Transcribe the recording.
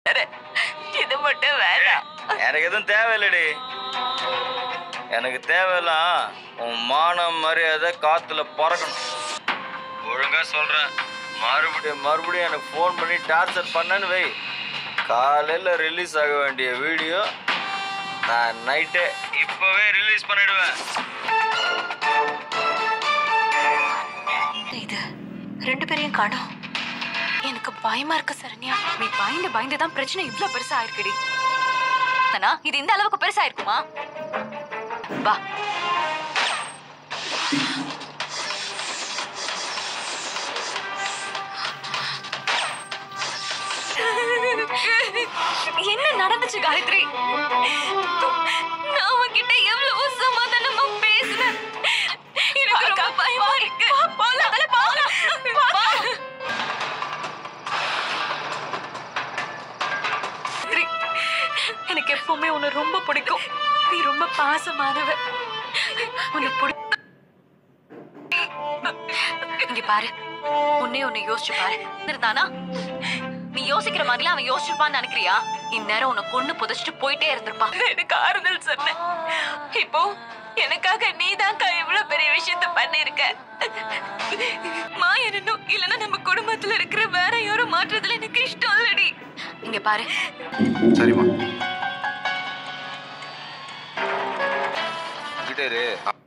இது மட்டும் வேணாம் எனக்கு எதுவும் தேவையில்லடி எனக்கு தேவையெல்லாம் உன் மானம் மரியாதை காத்துல பறக்கணும் ஒழுங்கா சொல்றேன் மறுபடியும் மறுபடியும் எனக்கு ஃபோன் பண்ணி டார்ச்சர் பண்ணேன்னு வை காலையில் ரிலீஸ் ஆக வேண்டிய வீடியோ நான் நைட்டே இப்போவே ரிலீஸ் பண்ணிடுவேன் இது ரெண்டு பேரையும் காணோம் எனக்கு பயமா இருக்கு சரண்யா நீ பயந்து பயந்து தான் பிரச்சனை இவ்ளோ பெருசா ஆயிருக்குடி ஆனா இது இந்த அளவுக்கு பெருசா இருக்குமா வா என்ன நடந்துச்சு காயத்ரி நான் உன்கிட்ட எவ்வளவு சமாதானமா பேசினேன் எனக்கு ரொம்ப பயமா இருக்கு போலாம் போலாம் காயத்ரி எனக்கு எப்பவுமே உன்னை ரொம்ப பிடிக்கும் நீ ரொம்ப பாசமானவ உன்னை பிடி இங்க பாரு உன்னே உன்னை யோசிச்சு பாரு இருந்தானா நீ யோசிக்கிற மாதிரிலாம் அவன் யோசிச்சிருப்பான்னு நினைக்கிறியா இந்நேரம் உன்னை கொண்டு புதைச்சிட்டு போயிட்டே இருந்திருப்பான் எனக்கு ஆறுதல் சொன்னேன் இப்போ எனக்காக நீதான்க்கா இவ்வளவு பெரிய விஷயத்த பண்ணிருக்க மாயனும் இல்லைன்னா நம்ம குடும்பத்துல இருக்கிற வேற யாரும் மாற்றத்துல எனக்கு இஷ்டம் இல்லடி இங்க பாரு சரிம்மா கிட்டே இரு